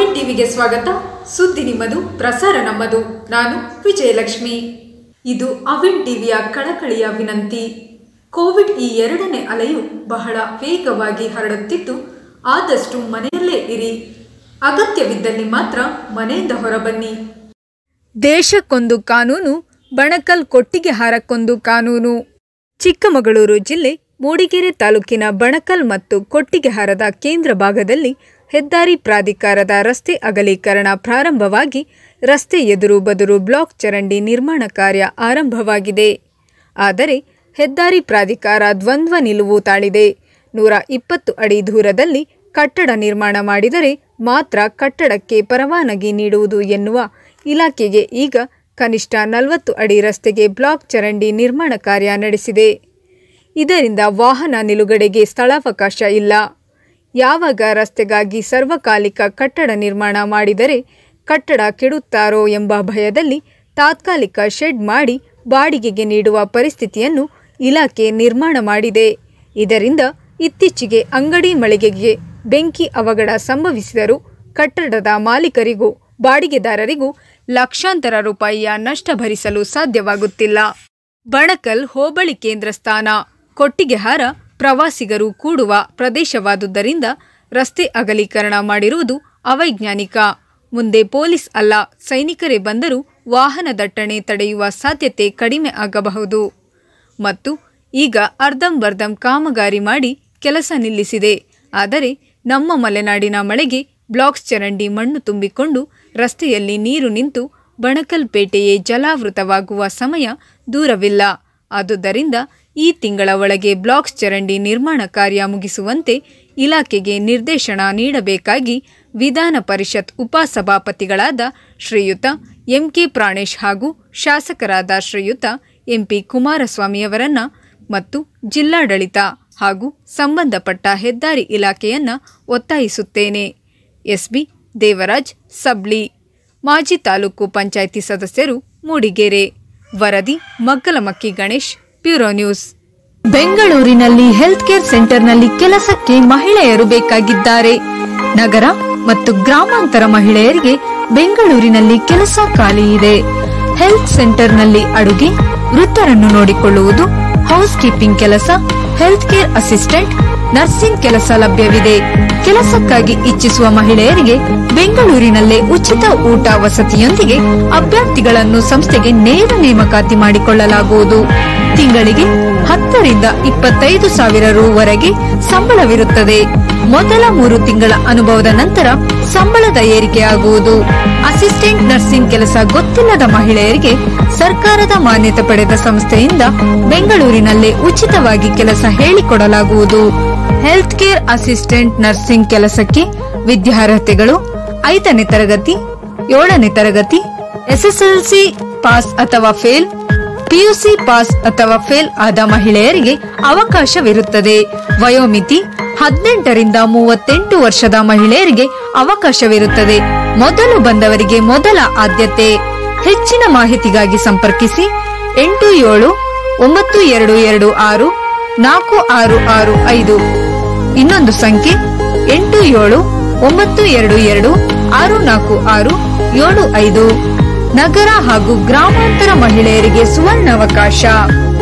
ಅವಿನ್ ಟಿವಿಗೆ ಸ್ವಾಗತ ಸುದ್ದಿ ನಿಮ್ಮದು ಪ್ರಸಾರ ನಮ್ಮದು ನಾನು ವಿಜಯಲಕ್ಷ್ಮಿ ಇದು ಅವಿನ್ ಟಿವಿಯ ಕಳಕಳಿಯ ವಿನಂತಿ ಕೋವಿಡ್ ಈ ಎರಡನೇ ಅಲೆಯು ಬಹಳ ವೇಗವಾಗಿ ಹರಡುತ್ತಿದ್ದು ಆದಷ್ಟು ಮನೆಯಲ್ಲೇ ಇರಿ ಅಗತ್ಯವಿದ್ದಲ್ಲಿ ಮಾತ್ರ ಮನೆಯಿಂದ ಹೊರಬನ್ನಿ ದೇಶಕ್ಕೊಂದು ಕಾನೂನು ಬಣಕಲ್ ಕೊಟ್ಟಿಗೆ ಹಾರಕ್ಕೊಂದು ಕಾನೂನು ಚಿಕ್ಕಮಗಳೂರು ಜಿಲ್ಲೆ ಮೂಡಿಗೆರೆ ತಾಲೂಕಿನ ಬಣಕಲ್ ಮತ್ತು ಕೊಟ್ಟಿಗೆಹಾರದ ಕೇಂದ್ರ ಭಾಗದಲ್ಲಿ ಹೆದ್ದಾರಿ ಪ್ರಾಧಿಕಾರದ ರಸ್ತೆ ಅಗಲೀಕರಣ ಪ್ರಾರಂಭವಾಗಿ ರಸ್ತೆ ಎದುರು ಬದುರು ಬ್ಲಾಕ್ ಚರಂಡಿ ನಿರ್ಮಾಣ ಕಾರ್ಯ ಆರಂಭವಾಗಿದೆ ಆದರೆ ಹೆದ್ದಾರಿ ಪ್ರಾಧಿಕಾರ ದ್ವಂದ್ವ ನಿಲುವು ತಾಳಿದೆ ನೂರ ಇಪ್ಪತ್ತು ಅಡಿ ದೂರದಲ್ಲಿ ಕಟ್ಟಡ ನಿರ್ಮಾಣ ಮಾಡಿದರೆ ಮಾತ್ರ ಕಟ್ಟಡಕ್ಕೆ ಪರವಾನಗಿ ನೀಡುವುದು ಎನ್ನುವ ಇಲಾಖೆಗೆ ಈಗ ಕನಿಷ್ಠ ನಲವತ್ತು ಅಡಿ ರಸ್ತೆಗೆ ಬ್ಲಾಕ್ ಚರಂಡಿ ನಿರ್ಮಾಣ ಕಾರ್ಯ ನಡೆಸಿದೆ ಇದರಿಂದ ವಾಹನ ನಿಲುಗಡೆಗೆ ಸ್ಥಳಾವಕಾಶ ಇಲ್ಲ ಯಾವಾಗ ರಸ್ತೆಗಾಗಿ ಸರ್ವಕಾಲಿಕ ಕಟ್ಟಡ ನಿರ್ಮಾಣ ಮಾಡಿದರೆ ಕಟ್ಟಡ ಕೆಡುತ್ತಾರೋ ಎಂಬ ಭಯದಲ್ಲಿ ತಾತ್ಕಾಲಿಕ ಶೆಡ್ ಮಾಡಿ ಬಾಡಿಗೆಗೆ ನೀಡುವ ಪರಿಸ್ಥಿತಿಯನ್ನು ಇಲಾಖೆ ನಿರ್ಮಾಣ ಮಾಡಿದೆ ಇದರಿಂದ ಇತ್ತೀಚೆಗೆ ಅಂಗಡಿ ಮಳಿಗೆಗೆ ಬೆಂಕಿ ಅವಘಡ ಸಂಭವಿಸಿದರೂ ಕಟ್ಟಡದ ಮಾಲೀಕರಿಗೂ ಬಾಡಿಗೆದಾರರಿಗೂ ಲಕ್ಷಾಂತರ ರೂಪಾಯಿಯ ನಷ್ಟ ಭರಿಸಲು ಸಾಧ್ಯವಾಗುತ್ತಿಲ್ಲ ಬಣಕಲ್ ಹೋಬಳಿ ಕೇಂದ್ರ ಸ್ಥಾನ ಕೊಟ್ಟಿಗೆಹಾರ ಪ್ರವಾಸಿಗರು ಕೂಡುವ ಪ್ರದೇಶವಾದುದರಿಂದ ರಸ್ತೆ ಅಗಲೀಕರಣ ಮಾಡಿರುವುದು ಅವೈಜ್ಞಾನಿಕ ಮುಂದೆ ಪೊಲೀಸ್ ಅಲ್ಲ ಸೈನಿಕರೇ ಬಂದರೂ ವಾಹನ ದಟ್ಟಣೆ ತಡೆಯುವ ಸಾಧ್ಯತೆ ಕಡಿಮೆ ಆಗಬಹುದು ಮತ್ತು ಈಗ ಅರ್ಧಂಬರ್ಧಂ ಕಾಮಗಾರಿ ಮಾಡಿ ಕೆಲಸ ನಿಲ್ಲಿಸಿದೆ ಆದರೆ ನಮ್ಮ ಮಲೆನಾಡಿನ ಮಳೆಗೆ ಬ್ಲಾಕ್ಸ್ ಚರಂಡಿ ಮಣ್ಣು ತುಂಬಿಕೊಂಡು ರಸ್ತೆಯಲ್ಲಿ ನೀರು ನಿಂತು ಬಣಕಲ್ ಪೇಟೆಯೇ ಜಲಾವೃತವಾಗುವ ಸಮಯ ದೂರವಿಲ್ಲ ಆದುದರಿಂದ ಈ ತಿಂಗಳ ಒಳಗೆ ಬ್ಲಾಕ್ಸ್ ಚರಂಡಿ ನಿರ್ಮಾಣ ಕಾರ್ಯ ಮುಗಿಸುವಂತೆ ಇಲಾಖೆಗೆ ನಿರ್ದೇಶನ ನೀಡಬೇಕಾಗಿ ವಿಧಾನ ಪರಿಷತ್ ಉಪಸಭಾಪತಿಗಳಾದ ಶ್ರೀಯುತ ಎಂಕೆ ಪ್ರಾಣೇಶ್ ಹಾಗೂ ಶಾಸಕರಾದ ಶ್ರೀಯುತ ಎಂಪಿ ಕುಮಾರಸ್ವಾಮಿಯವರನ್ನ ಮತ್ತು ಜಿಲ್ಲಾಡಳಿತ ಹಾಗೂ ಸಂಬಂಧಪಟ್ಟ ಹೆದ್ದಾರಿ ಇಲಾಖೆಯನ್ನ ಒತ್ತಾಯಿಸುತ್ತೇನೆ ಎಸ್ಬಿ ದೇವರಾಜ್ ಸಬ್ಲಿ ಮಾಜಿ ತಾಲೂಕು ಪಂಚಾಯಿತಿ ಸದಸ್ಯರು ಮೂಡಿಗೆರೆ ವರದಿ ಮಗ್ಗಲಮಕ್ಕಿ ಗಣೇಶ್ ಬ್ಯೂರೋ ನ್ಯೂಸ್ ಬೆಂಗಳೂರಿನಲ್ಲಿ ಹೆಲ್ತ್ ಕೇರ್ ಸೆಂಟರ್ನಲ್ಲಿ ಕೆಲಸಕ್ಕೆ ಮಹಿಳೆಯರು ಬೇಕಾಗಿದ್ದಾರೆ ನಗರ ಮತ್ತು ಗ್ರಾಮಾಂತರ ಮಹಿಳೆಯರಿಗೆ ಬೆಂಗಳೂರಿನಲ್ಲಿ ಕೆಲಸ ಖಾಲಿ ಇದೆ ಹೆಲ್ತ್ ಸೆಂಟರ್ನಲ್ಲಿ ಅಡುಗೆ ವೃತ್ತರನ್ನು ನೋಡಿಕೊಳ್ಳುವುದು ಹೌಸ್ ಕೀಪಿಂಗ್ ಕೆಲಸ ಹೆಲ್ತ್ ಕೇರ್ ಅಸಿಸ್ಟೆಂಟ್ ನರ್ಸಿಂಗ್ ಕೆಲಸ ಲಭ್ಯವಿದೆ ಕೆಲಸಕ್ಕಾಗಿ ಇಚ್ಛಿಸುವ ಮಹಿಳೆಯರಿಗೆ ಬೆಂಗಳೂರಿನಲ್ಲೇ ಉಚಿತ ಊಟ ವಸತಿಯೊಂದಿಗೆ ಅಭ್ಯರ್ಥಿಗಳನ್ನು ಸಂಸ್ಥೆಗೆ ನೇರ ನೇಮಕಾತಿ ಮಾಡಿಕೊಳ್ಳಲಾಗುವುದು ತಿಂಗಳಿಗೆ ಹತ್ತರಿಂದ ಇಪ್ಪತ್ತೈದು ಸಾವಿರ ರೂವರೆಗೆ ಸಂಬಳವಿರುತ್ತದೆ ಮೊದಲ ಮೂರು ತಿಂಗಳ ಅನುಭವದ ನಂತರ ಸಂಬಳದ ಏರಿಕೆಯಾಗುವುದು ಅಸಿಸ್ಟೆಂಟ್ ನರ್ಸಿಂಗ್ ಕೆಲಸ ಗೊತ್ತಿಲ್ಲದ ಮಹಿಳೆಯರಿಗೆ ಸರ್ಕಾರದ ಮಾನ್ಯತೆ ಪಡೆದ ಸಂಸ್ಥೆಯಿಂದ ಬೆಂಗಳೂರಿನಲ್ಲೇ ಉಚಿತವಾಗಿ ಕೆಲಸ ಹೇಳಿಕೊಡಲಾಗುವುದು ಹೆಲ್ತ್ ಕೇರ್ ಅಸಿಸ್ಟೆಂಟ್ ನರ್ಸಿಂಗ್ ಕೆಲಸಕ್ಕೆ ವಿದ್ಯಾರ್ಹತೆಗಳು ಐದನೇ ತರಗತಿ ಏಳನೇ ತರಗತಿ ಎಸ್ಎಸ್ಎಲ್ಸಿ ಪಾಸ್ ಅಥವಾ ಫೇಲ್ ಪಿಯುಸಿ ಪಾಸ್ ಅಥವಾ ಫೇಲ್ ಆದ ಮಹಿಳೆಯರಿಗೆ ಅವಕಾಶವಿರುತ್ತದೆ ವಯೋಮಿತಿ ಹದಿನೆಂಟರಿಂದ ಮೂವತ್ತೆಂಟು ವರ್ಷದ ಮಹಿಳೆಯರಿಗೆ ಅವಕಾಶವಿರುತ್ತದೆ ಮೊದಲು ಬಂದವರಿಗೆ ಮೊದಲ ಆದ್ಯತೆ ಹೆಚ್ಚಿನ ಮಾಹಿತಿಗಾಗಿ ಸಂಪರ್ಕಿಸಿ ಎಂಟು ಏಳು ಒಂಬತ್ತು ಎರಡು ಎರಡು ಆರು ನಾಲ್ಕು ಆರು ಆರು ಐದು ಇನ್ನೊಂದು ಸಂಖ್ಯೆ ಎಂಟು ಏಳು ಒಂಬತ್ತು ಎರಡು ಎರಡು ಆರು ನಾಲ್ಕು ಆರು ಏಳು ಐದು ನಗರ ಹಾಗೂ ಗ್ರಾಮಾಂತರ ಮಹಿಳೆಯರಿಗೆ ಸುವರ್ಣಾವಕಾಶ